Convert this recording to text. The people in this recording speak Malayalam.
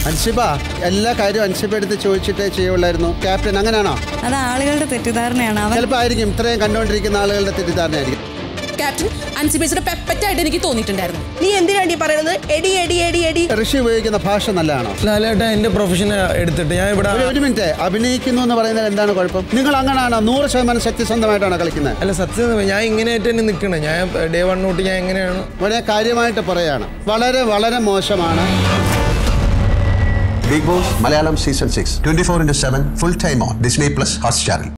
അൻഷിബ എല്ലാ കാര്യവും അൻഷിബ എടുത്ത് ചോദിച്ചിട്ടേ ചെയ്യുള്ളായിരുന്നു ക്യാപ്റ്റൻ അങ്ങനെയാണോ അത് ആളുകളുടെ തെറ്റിദ്ധാരണയാണ് അവൻ ചിലപ്പോൾ ആയിരിക്കും ഇത്രയും കണ്ടുകൊണ്ടിരിക്കുന്ന ആളുകളുടെ തെറ്റിദ്ധാരണയായിരിക്കും ക്യാപ്റ്റൻ അൻസിബേച്ചിയുടെ പെപ്പറ്റായിട്ട് എനിക്ക് തോന്നിയിട്ടുണ്ടായിരുന്നു നീ എന്തിനാണ്ടി പറയണത് എടി എടി എടി എടി ഋഷി ഉപയോഗിക്കുന്ന ഭാഷ നല്ലതാണോ ലാലേട്ടൻ എൻ്റെ പ്രൊഫഷൻ എടുത്തിട്ട് ഞാൻ ഇവിടെ ഒരു- ഒരു മിനിറ്റ് അഭിനയിക്കുന്നു എന്ന് പറയുന്നത് എന്താണ് കുഴപ്പം നിങ്ങൾ അങ്ങനെയാണോ നൂറ് ശതമാനം സത്യസന്ധമായിട്ടാണോ കളിക്കുന്നത് അല്ല സത്യം ഞാൻ ഇങ്ങനെയായിട്ട് തന്നെ നിൽക്കണം ഞാൻ ഡേ വൺ തൊട്ട് ഞാൻ എങ്ങനെയാണ് വളരെ കാര്യമായിട്ട് പറയാണ് വളരെ വളരെ മോശമാണ് Big Boss Malayalam Season 6, 24 into 7, full time on Disney Plus Hotstar.